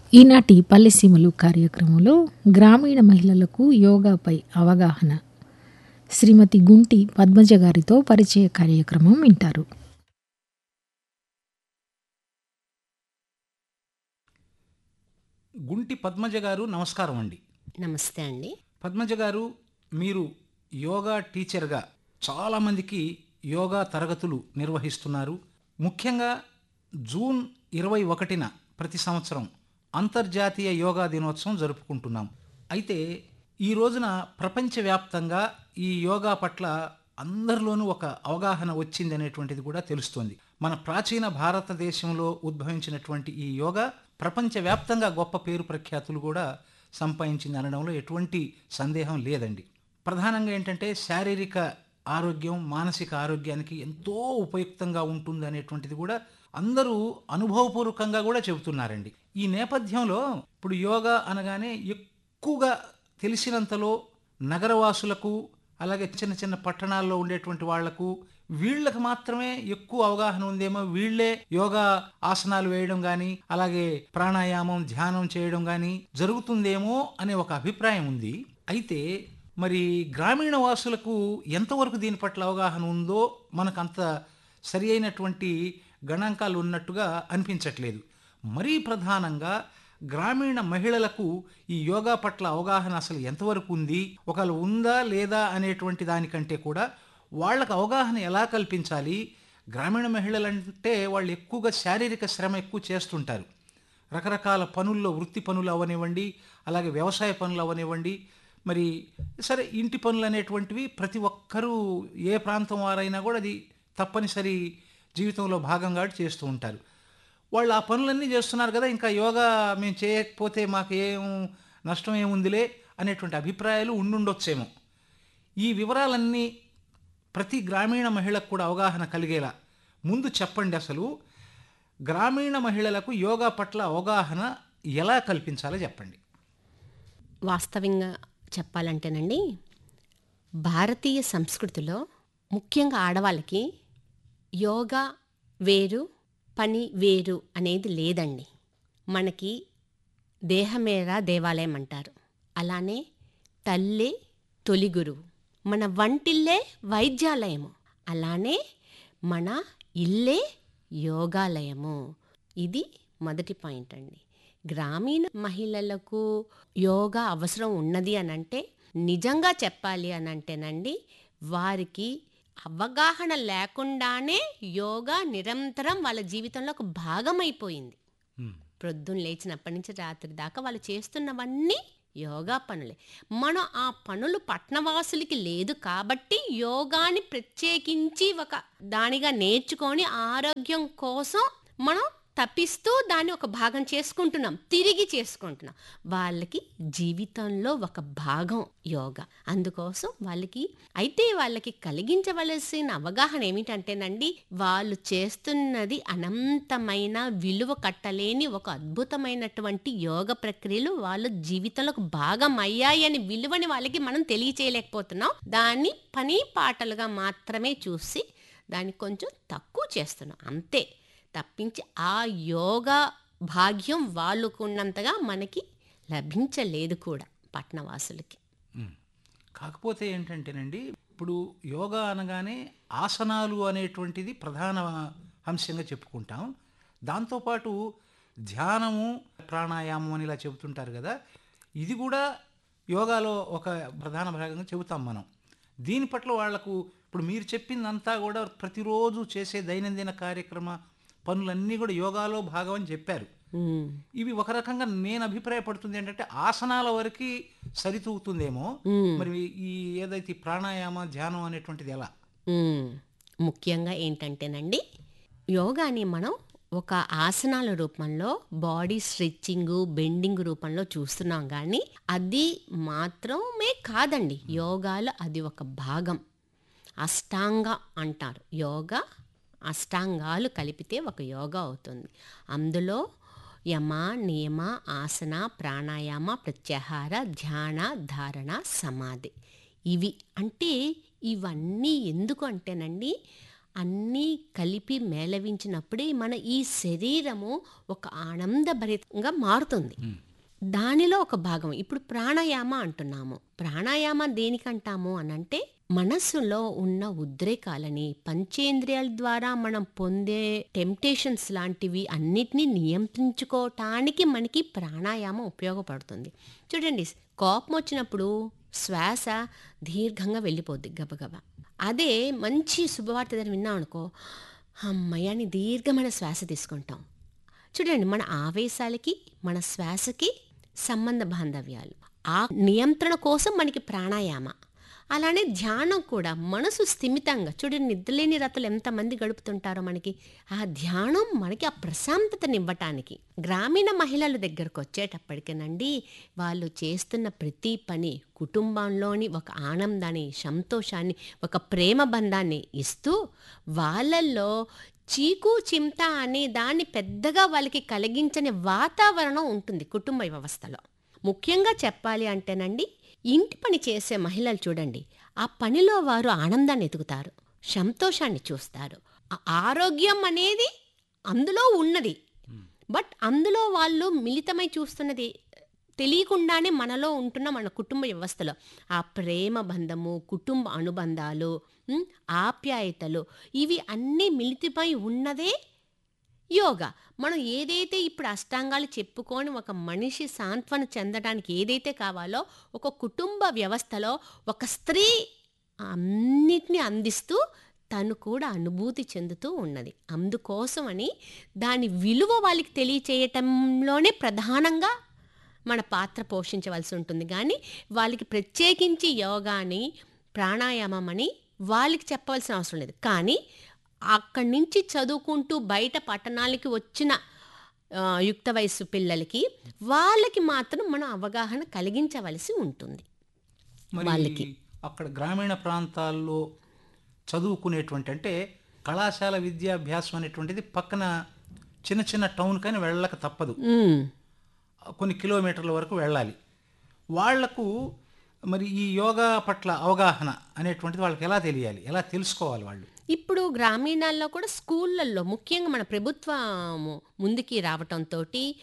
ఈనాటి పల్లెసీమలు కార్యక్రమంలో గ్రామీణ మహిళలకు యోగాపై అవగాహన శ్రీమతి గుంటి పద్మజ గారితో పరిచయ కార్యక్రమం వింటారు గుంటి పద్మజ గారు నమస్కారం అండి నమస్తే అండి పద్మజ గారు మీరు యోగా టీచర్గా చాలామందికి యోగా తరగతులు నిర్వహిస్తున్నారు ముఖ్యంగా జూన్ ఇరవై ఒకటిన ప్రతి సంవత్సరం అంతర్జాతీయ యోగా దినోత్సవం జరుపుకుంటున్నాం అయితే ఈ రోజున ప్రపంచవ్యాప్తంగా ఈ యోగా పట్ల అందరిలోనూ ఒక అవగాహన వచ్చింది అనేటువంటిది కూడా తెలుస్తోంది మన ప్రాచీన భారతదేశంలో ఉద్భవించినటువంటి ఈ యోగా ప్రపంచవ్యాప్తంగా గొప్ప పేరు ప్రఖ్యాతులు కూడా సంపాదించింది అనడంలో ఎటువంటి సందేహం లేదండి ప్రధానంగా ఏంటంటే శారీరక ఆరోగ్యం మానసిక ఆరోగ్యానికి ఎంతో ఉపయుక్తంగా ఉంటుంది అనేటువంటిది కూడా అందరూ అనుభవపూర్వకంగా కూడా చెబుతున్నారండి ఈ నేపథ్యంలో ఇప్పుడు యోగా అనగానే ఎక్కువగా తెలిసినంతలో నగరవాసులకు అలాగే చిన్న చిన్న పట్టణాల్లో ఉండేటువంటి వాళ్లకు వీళ్ళకి మాత్రమే ఎక్కువ అవగాహన ఉందేమో వీళ్ళే యోగా ఆసనాలు వేయడం కానీ అలాగే ప్రాణాయామం ధ్యానం చేయడం కానీ జరుగుతుందేమో అనే ఒక అభిప్రాయం ఉంది అయితే మరి గ్రామీణ వాసులకు ఎంతవరకు దీని పట్ల అవగాహన ఉందో మనకు అంత సరి అయినటువంటి గణాంకాలు ఉన్నట్టుగా అనిపించట్లేదు మరీ ప్రధానంగా గ్రామీణ మహిళలకు ఈ యోగా పట్ల అవగాహన అసలు ఎంతవరకు ఉంది ఒకవేళ ఉందా లేదా అనేటువంటి దానికంటే కూడా వాళ్ళకు అవగాహన ఎలా కల్పించాలి గ్రామీణ మహిళలంటే వాళ్ళు ఎక్కువగా శారీరక శ్రమ ఎక్కువ చేస్తుంటారు రకరకాల పనుల్లో వృత్తి పనులు అవనివ్వండి అలాగే వ్యవసాయ పనులు అవనివ్వండి మరి సరే ఇంటి పనులు అనేటువంటివి ప్రతి ఒక్కరూ ఏ ప్రాంతం వారైనా కూడా అది తప్పనిసరి జీవితంలో భాగంగా చేస్తూ ఉంటారు వాళ్ళు ఆ పనులన్నీ చేస్తున్నారు కదా ఇంకా యోగా మేము చేయకపోతే మాకు ఏం నష్టం ఏముందిలే అనేటువంటి అభిప్రాయాలు ఉండుండొచ్చేమో ఈ వివరాలన్నీ ప్రతి గ్రామీణ మహిళకు కూడా అవగాహన కలిగేలా ముందు చెప్పండి అసలు గ్రామీణ మహిళలకు యోగా పట్ల అవగాహన ఎలా కల్పించాలో చెప్పండి వాస్తవంగా చెప్పాలంటేనండి భారతీయ సంస్కృతిలో ముఖ్యంగా ఆడవాళ్ళకి యోగా వేరు పని వేరు అనేది లేదండి మనకి దేహమేరా దేవాలయం అంటారు అలానే తల్లే తొలి గురువు మన వంటిల్లే వైద్యాలయము అలానే మన ఇల్లే యోగాలయము ఇది మొదటి పాయింట్ అండి గ్రామీణ మహిళలకు యోగా అవసరం ఉన్నది అని అంటే నిజంగా చెప్పాలి అని అంటేనండి వారికి అవగాహన లేకుండానే యోగా నిరంతరం వాళ్ళ జీవితంలో ఒక భాగం అయిపోయింది ప్రొద్దున లేచినప్పటి నుంచి రాత్రి దాకా వాళ్ళు చేస్తున్నవన్నీ యోగా పనులే మనం ఆ పనులు పట్నవాసులకి లేదు కాబట్టి యోగాని ప్రత్యేకించి ఒక దానిగా నేర్చుకొని ఆరోగ్యం కోసం మనం తప్పిస్తూ దాన్ని ఒక భాగం చేసుకుంటున్నాం తిరిగి చేసుకుంటున్నాం వాళ్ళకి జీవితంలో ఒక భాగం యోగా అందుకోసం వాళ్ళకి అయితే వాళ్ళకి కలిగించవలసిన అవగాహన ఏమిటంటేనండి వాళ్ళు చేస్తున్నది అనంతమైన విలువ కట్టలేని ఒక అద్భుతమైనటువంటి యోగ ప్రక్రియలు వాళ్ళ జీవితంలో ఒక భాగం అయ్యాయని విలువని వాళ్ళకి మనం తెలియచేయలేకపోతున్నాం దాన్ని పని పాటలుగా మాత్రమే చూసి దాన్ని కొంచెం తక్కువ చేస్తున్నాం అంతే తప్పించి ఆ యోగా భాగ్యం వాళ్ళకున్నంతగా మనకి లభించలేదు కూడా పట్నవాసులకి కాకపోతే ఏంటంటేనండి ఇప్పుడు యోగా అనగానే ఆసనాలు అనేటువంటిది ప్రధాన అంశంగా చెప్పుకుంటాం దాంతోపాటు ధ్యానము ప్రాణాయామం అని ఇలా చెబుతుంటారు కదా ఇది కూడా యోగాలో ఒక ప్రధాన భాగంగా చెబుతాం మనం దీని పట్ల వాళ్లకు ఇప్పుడు మీరు చెప్పిందంతా కూడా ప్రతిరోజు చేసే దైనందిన కార్యక్రమ పనులన్నీ కూడా యోగాలో భాగం అని చెప్పారు ఇవి ఒక రకంగా నేను అభిప్రాయపడుతుంది ఏంటంటే ఆసనాల వరకు సరితూగుతుందేమో మరి ఈ ఏదైతే ఈ ప్రాణాయామ ధ్యానం అనేటువంటిది ఎలా ముఖ్యంగా ఏంటంటేనండి యోగాని మనం ఒక ఆసనాల రూపంలో బాడీ స్ట్రెచ్చింగ్ బెండింగ్ రూపంలో చూస్తున్నాం కానీ అది మాత్రమే కాదండి యోగాలో అది ఒక భాగం అష్టాంగ అంటారు యోగా అష్టాంగాలు కలిపితే ఒక యోగా అవుతుంది అందులో యమ నియమ ఆసన ప్రాణాయామ ప్రత్యాహార ధ్యాన ధారణ సమాధి ఇవి అంటే ఇవన్నీ ఎందుకు అంటేనండి అన్నీ కలిపి మేళవించినప్పుడే మన ఈ శరీరము ఒక ఆనందభరితంగా మారుతుంది దానిలో ఒక భాగం ఇప్పుడు ప్రాణాయామ అంటున్నాము ప్రాణాయామ దేనికంటాము అనంటే మనస్సులో ఉన్న ఉద్రేకాలని పంచేంద్రియాల ద్వారా మనం పొందే టెంప్టేషన్స్ లాంటివి అన్నిటినీ నియంత్రించుకోవటానికి మనకి ప్రాణాయామం ఉపయోగపడుతుంది చూడండి కోపం వచ్చినప్పుడు శ్వాస దీర్ఘంగా వెళ్ళిపోద్ది గబగబా అదే మంచి శుభవార్త ఏదైనా విన్నాం అనుకో అమ్మయ్య అని దీర్ఘమైన శ్వాస తీసుకుంటాం చూడండి మన ఆవేశాలకి మన శ్వాసకి సంబంధ బాంధవ్యాలు ఆ నియంత్రణ కోసం మనకి ప్రాణాయామ అలానే ధ్యానం కూడా మనసు స్థిమితంగా చూడండి నిద్రలేని రతలు ఎంతమంది గడుపుతుంటారో మనకి ఆ ధ్యానం మనకి ఆ ప్రశాంతతనివ్వటానికి గ్రామీణ మహిళల దగ్గరకు వచ్చేటప్పటికేనండి వాళ్ళు చేస్తున్న ప్రతి పని కుటుంబంలోని ఒక ఆనందాన్ని సంతోషాన్ని ఒక ప్రేమ బంధాన్ని ఇస్తూ వాళ్ళల్లో చీకు చింత అనే దాన్ని పెద్దగా వాళ్ళకి కలిగించని వాతావరణం ఉంటుంది కుటుంబ వ్యవస్థలో ముఖ్యంగా చెప్పాలి అంటేనండి ఇంటి పని చేసే మహిళలు చూడండి ఆ పనిలో వారు ఆనందాన్ని ఎదుగుతారు సంతోషాన్ని చూస్తారు ఆ ఆరోగ్యం అనేది అందులో ఉన్నది బట్ అందులో వాళ్ళు మిళితమై చూస్తున్నది తెలియకుండానే మనలో ఉంటున్న మన కుటుంబ వ్యవస్థలో ఆ ప్రేమ బంధము కుటుంబ అనుబంధాలు ఉమ్, ఆప్యాయతలు ఇవి అన్నీ మిళితమై ఉన్నదే యోగా మనం ఏదైతే ఇప్పుడు అష్టాంగాలు చెప్పుకొని ఒక మనిషి సాంత్వన చెందడానికి ఏదైతే కావాలో ఒక కుటుంబ వ్యవస్థలో ఒక స్త్రీ అన్నిటినీ అందిస్తూ తను కూడా అనుభూతి చెందుతూ ఉన్నది అందుకోసమని దాని విలువ వాళ్ళకి తెలియచేయటంలోనే ప్రధానంగా మన పాత్ర పోషించవలసి ఉంటుంది కానీ వాళ్ళకి ప్రత్యేకించి యోగాని ప్రాణాయామం అని వాళ్ళకి చెప్పవలసిన అవసరం లేదు కానీ అక్కడి నుంచి చదువుకుంటూ బయట పట్టణాలకి వచ్చిన ఆ, యుక్త వయస్సు పిల్లలకి వాళ్ళకి మాత్రం మనం అవగాహన కలిగించవలసి ఉంటుంది మరి వాళ్ళకి. అక్కడ గ్రామీణ ప్రాంతాల్లో చదువుకునేటువంటి అంటే కళాశాల విద్యాభ్యాసం అనేటువంటిది పక్కన చిన్న చిన్న టౌన్ కానీ వెళ్ళక తప్పదు ఉమ్, కొన్ని కిలోమీటర్ల వరకు వెళ్ళాలి వాళ్లకు మరి ఈ యోగా పట్ల అవగాహన అనేటువంటిది వాళ్ళకి ఎలా తెలియాలి ఎలా తెలుసుకోవాలి వాళ్ళు ఇప్పుడు గ్రామీణాల్లో కూడా స్కూళ్ళల్లో ముఖ్యంగా మన ప్రభుత్వము ముందుకి రావటంతో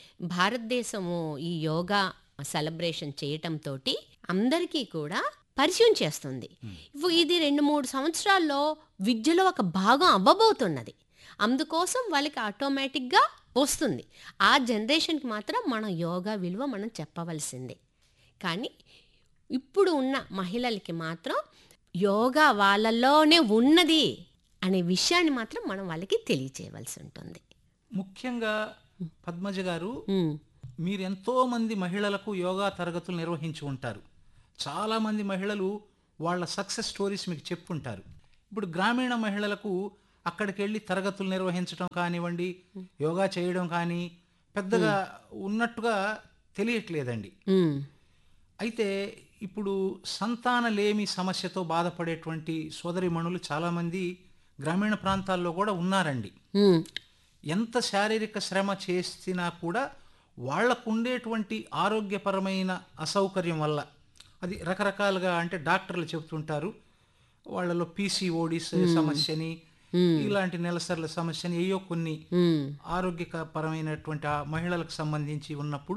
భారతదేశము ఈ యోగా సెలబ్రేషన్ చేయటంతో అందరికీ కూడా పరిచయం చేస్తుంది ఇవ్వు ఇది రెండు మూడు సంవత్సరాల్లో విద్యలో ఒక భాగం అవ్వబోతున్నది అందుకోసం వాళ్ళకి ఆటోమేటిక్గా వస్తుంది ఆ జనరేషన్కి మాత్రం మనం యోగా విలువ మనం చెప్పవలసిందే కానీ ఇప్పుడు ఉన్న మహిళలకి మాత్రం యోగా వాళ్ళలోనే ఉన్నది అనే విషయాన్ని మాత్రం మనం వాళ్ళకి తెలియచేయవలసి ఉంటుంది ముఖ్యంగా పద్మజ గారు ఉమ్, మీరు ఎంతో మంది మహిళలకు యోగా తరగతులు నిర్వహించి ఉంటారు చాలామంది మహిళలు వాళ్ళ సక్సెస్ స్టోరీస్ మీకు చెప్పుంటారు ఇప్పుడు గ్రామీణ మహిళలకు అక్కడికి వెళ్ళి తరగతులు నిర్వహించడం కానివ్వండి యోగా చేయడం కానీ పెద్దగా ఉన్నట్టుగా తెలియట్లేదండి ఉమ్, అయితే ఇప్పుడు సంతానలేమి సమస్యతో బాధపడేటువంటి సోదరిమణులు చాలామంది గ్రామీణ ప్రాంతాల్లో కూడా ఉన్నారండి ఉమ్, ఎంత శారీరక శ్రమ చేసినా కూడా వాళ్లకు ఉండేటువంటి ఆరోగ్యపరమైన అసౌకర్యం వల్ల అది రకరకాలుగా అంటే డాక్టర్లు చెబుతుంటారు వాళ్ళలో పీసీఓడిస్ సమస్యని ఇలాంటి నెలసర్ల సమస్యని ఏయో కొన్ని ఉమ్, ఆరోగ్యపరమైనటువంటి ఆ మహిళలకు సంబంధించి ఉన్నప్పుడు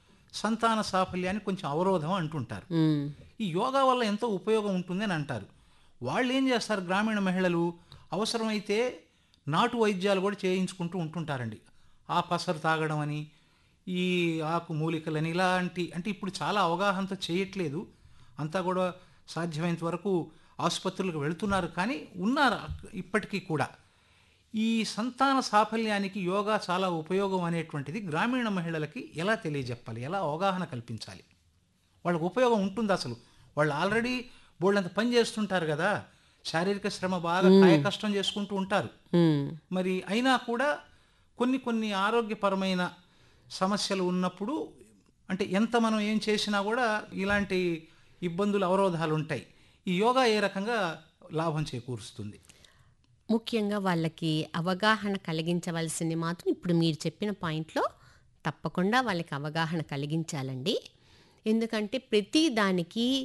సంతాన సాఫల్యాన్ని కొంచెం అవరోధం అంటుంటారు ఉమ్, ఈ యోగా వల్ల ఎంతో ఉపయోగం ఉంటుందని అంటారు వాళ్ళు ఏం చేస్తారు గ్రామీణ మహిళలు అవసరమైతే నాటు వైద్యాలు కూడా చేయించుకుంటూ ఉంటుంటారండి ఆ పసరు తాగడం అని ఈ ఆకు మూలికలని ఇలాంటి అంటే ఇప్పుడు చాలా అవగాహనతో చేయట్లేదు అంతా కూడా సాధ్యమైనంత వరకు ఆసుపత్రులకు వెళ్తున్నారు కానీ ఉన్నారు అక్- ఇప్పటికీ కూడా ఈ సంతాన సాఫల్యానికి యోగా చాలా ఉపయోగం అనేటువంటిది గ్రామీణ మహిళలకి ఎలా తెలియజెప్పాలి ఎలా అవగాహన కల్పించాలి వాళ్ళకి ఉపయోగం ఉంటుంది అసలు వాళ్ళు ఆల్రెడీ బోళ్ళంత పని చేస్తుంటారు కదా శారీరక శ్రమ బాగా కాయ కష్టం చేసుకుంటూ ఉంటారు ఉమ్, మరి అయినా కూడా కొన్ని కొన్ని ఆరోగ్యపరమైన సమస్యలు ఉన్నప్పుడు అంటే ఎంత మనం ఏం చేసినా కూడా ఇలాంటి ఇబ్బందులు అవరోధాలు ఉంటాయి ఈ యోగా ఏ రకంగా లాభం చేకూరుస్తుంది ముఖ్యంగా వాళ్ళకి అవగాహన కలిగించవలసింది మాత్రం ఇప్పుడు మీరు చెప్పిన పాయింట్లో తప్పకుండా వాళ్ళకి అవగాహన కలిగించాలండి ఎందుకంటే ప్రతి దానికి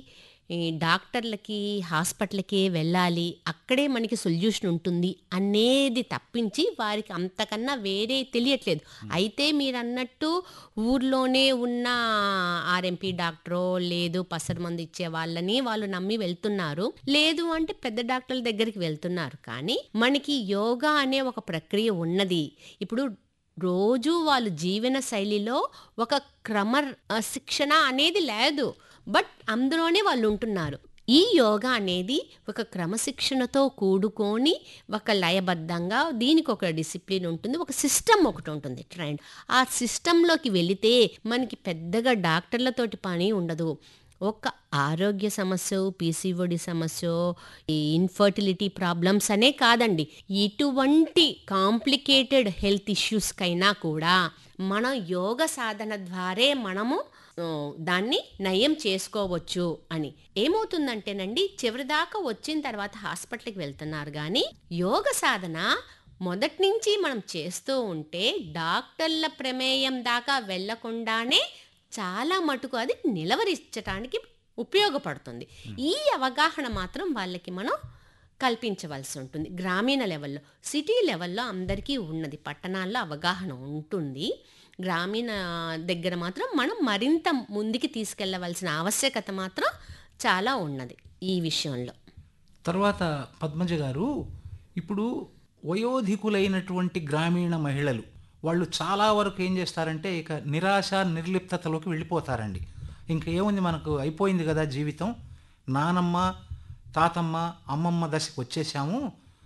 ఈ డాక్టర్లకి హాస్పిటల్కి వెళ్ళాలి అక్కడే మనకి సొల్యూషన్ ఉంటుంది అనేది తప్పించి వారికి అంతకన్నా వేరే తెలియట్లేదు అయితే మీరు అన్నట్టు ఊర్లోనే ఉన్న ఆర్ఎంపీ డాక్టరో లేదు పసరు మందు ఇచ్చే వాళ్ళని వాళ్ళు నమ్మి వెళ్తున్నారు లేదు అంటే పెద్ద డాక్టర్ల దగ్గరికి వెళ్తున్నారు కానీ మనకి యోగా అనే ఒక ప్రక్రియ ఉన్నది ఇప్పుడు రోజు వాళ్ళు జీవన శైలిలో ఒక క్రమ ఆ, శిక్షణ అనేది లేదు బట్ అందులోనే వాళ్ళు ఉంటున్నారు ఈ యోగా అనేది ఒక క్రమశిక్షణతో కూడుకొని ఒక లయబద్ధంగా దీనికి ఒక డిసిప్లిన్ ఉంటుంది ఒక సిస్టమ్ ఒకటి ఉంటుంది ట్రెండ్ ఆ సిస్టంలోకి వెళితే మనకి పెద్దగా డాక్టర్లతోటి పని ఉండదు ఒక ఆరోగ్య సమస్య పీసీఓడి సమస్య ఈ ఇన్ఫర్టిలిటీ ప్రాబ్లమ్స్ అనే కాదండి ఎటువంటి కాంప్లికేటెడ్ హెల్త్ ఇష్యూస్కైనా కూడా మన యోగ సాధన ద్వారే మనము ఆ, దాన్ని నయం చేసుకోవచ్చు అని ఏమవుతుందంటేనండి చివరిదాకా వచ్చిన తర్వాత హాస్పిటల్కి వెళ్తున్నారు కానీ యోగ సాధన మొదటి నుంచి మనం చేస్తూ ఉంటే డాక్టర్ల ప్రమేయం దాకా వెళ్లకుండానే చాలా మటుకు అది నిలవరించడానికి ఉపయోగపడుతుంది ఈ అవగాహన మాత్రం వాళ్ళకి మనం కల్పించవలసి ఉంటుంది గ్రామీణ లెవెల్లో సిటీ లెవెల్లో అందరికీ ఉన్నది పట్టణాల్లో అవగాహన ఉంటుంది గ్రామీణ దగ్గర మాత్రం మనం మరింత ముందుకి తీసుకెళ్ళవలసిన ఆవశ్యకత మాత్రం చాలా ఉన్నది ఈ విషయంలో తర్వాత పద్మజ గారు ఇప్పుడు వయోధికులైనటువంటి గ్రామీణ మహిళలు వాళ్ళు చాలా వరకు ఏం చేస్తారంటే ఇక నిరాశ నిర్లిప్తతలోకి వెళ్ళిపోతారండి ఇంక ఏముంది మనకు అయిపోయింది కదా జీవితం నానమ్మ తాతమ్మ అమ్మమ్మ దశకు వచ్చేసాము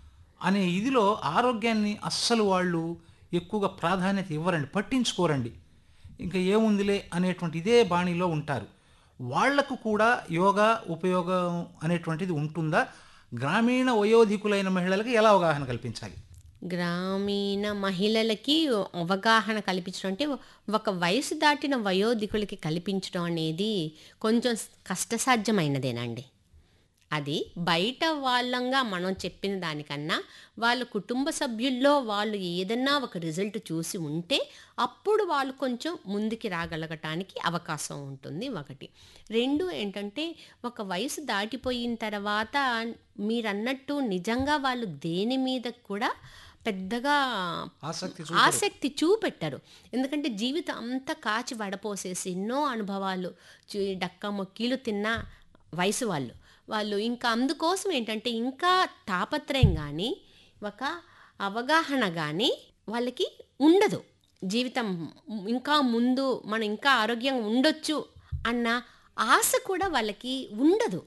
అనే ఇదిలో ఆరోగ్యాన్ని అస్సలు వాళ్ళు ఎక్కువగా ప్రాధాన్యత ఇవ్వరండి పట్టించుకోరండి ఇంకా ఏముందిలే అనేటువంటి ఇదే బాణిలో ఉంటారు వాళ్లకు కూడా యోగా ఉపయోగం అనేటువంటిది ఉంటుందా గ్రామీణ వయోధికులైన మహిళలకు ఎలా అవగాహన కల్పించాలి గ్రామీణ మహిళలకి అవగాహన కల్పించడం అంటే ఒక వయసు దాటిన వయోధికులకి కల్పించడం అనేది కొంచెం కష్టసాధ్యమైనదేనండి అది బయట వాళ్ళంగా మనం చెప్పిన దానికన్నా వాళ్ళ కుటుంబ సభ్యుల్లో వాళ్ళు ఏదన్నా ఒక రిజల్ట్ చూసి ఉంటే అప్పుడు వాళ్ళు కొంచెం ముందుకి రాగలగటానికి అవకాశం ఉంటుంది ఒకటి రెండు ఏంటంటే ఒక వయసు దాటిపోయిన తర్వాత మీరన్నట్టు నిజంగా వాళ్ళు దేని మీద కూడా పెద్దగా ఆసక్తి ఆసక్తి చూపెట్టరు ఎందుకంటే జీవితం అంతా కాచి వడపోసేసి ఎన్నో అనుభవాలు చూ- డక్క మొక్కీలు తిన్న వయసు వాళ్ళు వాళ్ళు ఇంకా అందుకోసం ఏంటంటే ఇంకా తాపత్రయం కానీ ఒక అవగాహన కానీ వాళ్ళకి ఉండదు జీవితం ఇంకా ముందు మనం ఇంకా ఆరోగ్యంగా ఉండొచ్చు అన్న ఆశ కూడా వాళ్ళకి ఉండదు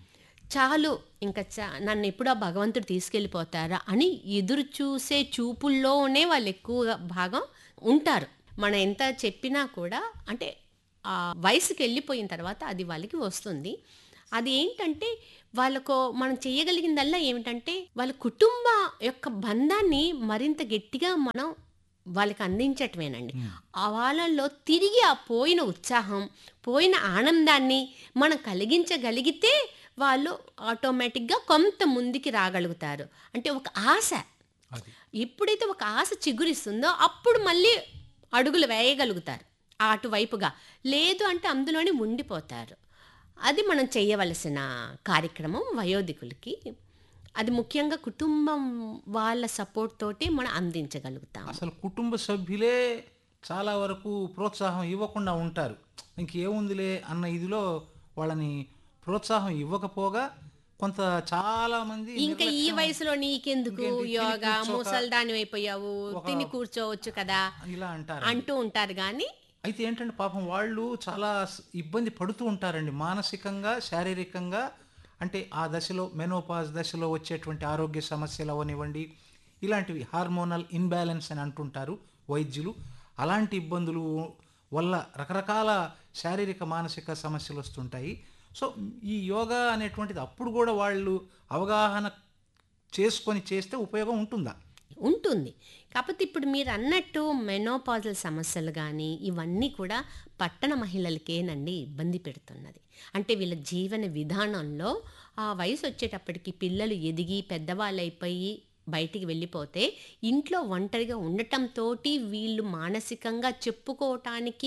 చాలు ఇంకా చా నన్ను ఎప్పుడో భగవంతుడు తీసుకెళ్ళిపోతారా అని ఎదురు చూసే చూపుల్లోనే వాళ్ళు ఎక్కువ భాగం ఉంటారు మనం ఎంత చెప్పినా కూడా అంటే ఆ వయసుకి వెళ్ళిపోయిన తర్వాత అది వాళ్ళకి వస్తుంది అది ఏంటంటే వాళ్ళకు మనం చేయగలిగిందల్లా ఏమిటంటే వాళ్ళ కుటుంబ యొక్క బంధాన్ని మరింత గట్టిగా మనం వాళ్ళకి అందించటమేనండి ఆ వాళ్ళల్లో తిరిగి ఆ పోయిన ఉత్సాహం పోయిన ఆనందాన్ని మనం కలిగించగలిగితే వాళ్ళు ఆటోమేటిక్గా కొంత ముందుకి రాగలుగుతారు అంటే ఒక ఆశ అది ఎప్పుడైతే ఒక ఆశ చిగురిస్తుందో అప్పుడు మళ్ళీ అడుగులు వేయగలుగుతారు ఆ అటువైపుగా లేదు అంటే అందులోనే ఉండిపోతారు అది మనం చేయవలసిన కార్యక్రమం వయోధికులకి అది ముఖ్యంగా కుటుంబం వాళ్ళ సపోర్ట్ తోటి మనం అందించగలుగుతాం అసలు కుటుంబ సభ్యులే చాలా వరకు ప్రోత్సాహం ఇవ్వకుండా ఉంటారు ఇంకేముందిలే అన్న ఇదిలో వాళ్ళని ప్రోత్సాహం ఇవ్వకపోగా కొంత చాలా మంది ఇంకా ఈ వయసులో నీకెందుకు ఇంకేంటి, తిని యోగా కూర్చోక ముసల్దాని అయిపోయావు తిని కూర్చోవచ్చు కదా ఇలా అంటారు అంటూ ఉంటారు కానీ అయితే ఏంటంటే పాపం వాళ్ళు చాలా స్- ఇబ్బంది పడుతూ ఉంటారండి మానసికంగా శారీరకంగా అంటే ఆ దశలో మెనోపాజ్ దశలో వచ్చేటువంటి ఆరోగ్య సమస్యలు అవనివ్వండి ఇలాంటివి హార్మోనల్ ఇన్బ్యాలెన్స్ అని అంటుంటారు వైద్యులు అలాంటి ఇబ్బందులు వల్ల రకరకాల శారీరక మానసిక సమస్యలు వస్తుంటాయి సో ఈ యోగా అనేటువంటిది అప్పుడు కూడా వాళ్ళు అవగాహన చేసుకొని చేస్తే ఉపయోగం ఉంటుందా ఉంటుంది కాకపోతే ఇప్పుడు మీరు అన్నట్టు మెనోపాజల్ సమస్యలు కానీ ఇవన్నీ కూడా పట్టణ మహిళలకేనండి ఇబ్బంది పెడుతున్నది అంటే వీళ్ళ జీవన విధానంలో ఆ వయసు వచ్చేటప్పటికి పిల్లలు ఎదిగి పెద్దవాళ్ళు అయిపోయి బయటికి వెళ్ళిపోతే ఇంట్లో ఒంటరిగా ఉండటంతో వీళ్ళు మానసికంగా చెప్పుకోవటానికి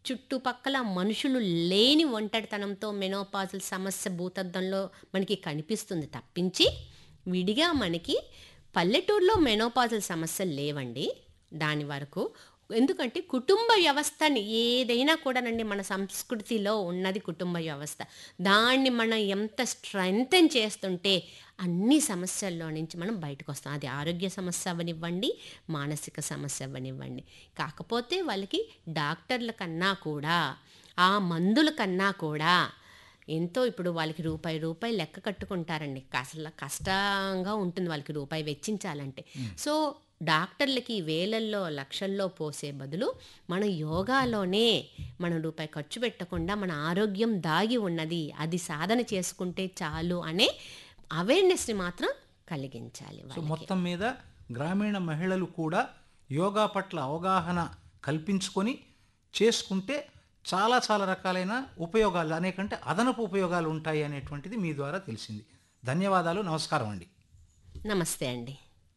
చుట్టుపక్కల మనుషులు లేని ఒంటరితనంతో మెనోపాజల్ సమస్య భూతద్దంలో మనకి కనిపిస్తుంది తప్పించి విడిగా మనకి పల్లెటూరులో మెనోపాజల్ సమస్యలు లేవండి దాని వరకు ఎందుకంటే కుటుంబ వ్యవస్థని ఏదైనా కూడానండి మన సంస్కృతిలో ఉన్నది కుటుంబ వ్యవస్థ దాన్ని మనం ఎంత స్ట్రెంగ్తన్ చేస్తుంటే అన్ని సమస్యల్లో నుంచి మనం బయటకు వస్తాం అది ఆరోగ్య సమస్య అవ్వనివ్వండి మానసిక సమస్య అవ్వనివ్వండి కాకపోతే వాళ్ళకి డాక్టర్ల కన్నా కూడా ఆ మందుల కన్నా కూడా ఎంతో ఇప్పుడు వాళ్ళకి రూపాయి రూపాయి లెక్క కట్టుకుంటారండి అసలు కష్టంగా ఉంటుంది వాళ్ళకి రూపాయి వెచ్చించాలంటే సో డాక్టర్లకి వేలల్లో లక్షల్లో పోసే బదులు మన యోగాలోనే మనం రూపాయి ఖర్చు పెట్టకుండా మన ఆరోగ్యం దాగి ఉన్నది అది సాధన చేసుకుంటే చాలు అనే అవేర్నెస్ని మాత్రం కలిగించాలి సో వాళ్ళకి. మొత్తం మీద గ్రామీణ మహిళలు కూడా యోగా పట్ల అవగాహన కల్పించుకొని చేసుకుంటే చాలా చాలా రకాలైన ఉపయోగాలు అనేకంటే అదనపు ఉపయోగాలు ఉంటాయి అనేటువంటిది మీ ద్వారా తెలిసింది ధన్యవాదాలు నమస్కారం అండి నమస్తే అండి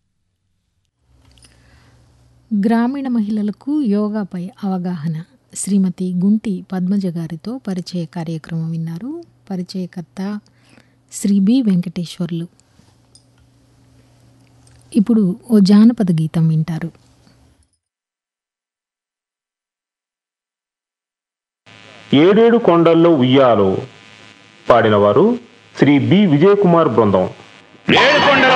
గ్రామీణ మహిళలకు యోగాపై అవగాహన శ్రీమతి గుంటి పద్మజ గారితో పరిచయ కార్యక్రమం విన్నారు పరిచయకర్త శ్రీ బి వెంకటేశ్వర్లు ఇప్పుడు ఓ జానపద గీతం వింటారు ఏడేడు కొండల్లో ఉయ్యాలో పాడినవారు శ్రీ బి విజయకుమార్ బృందం ఏడుకొండల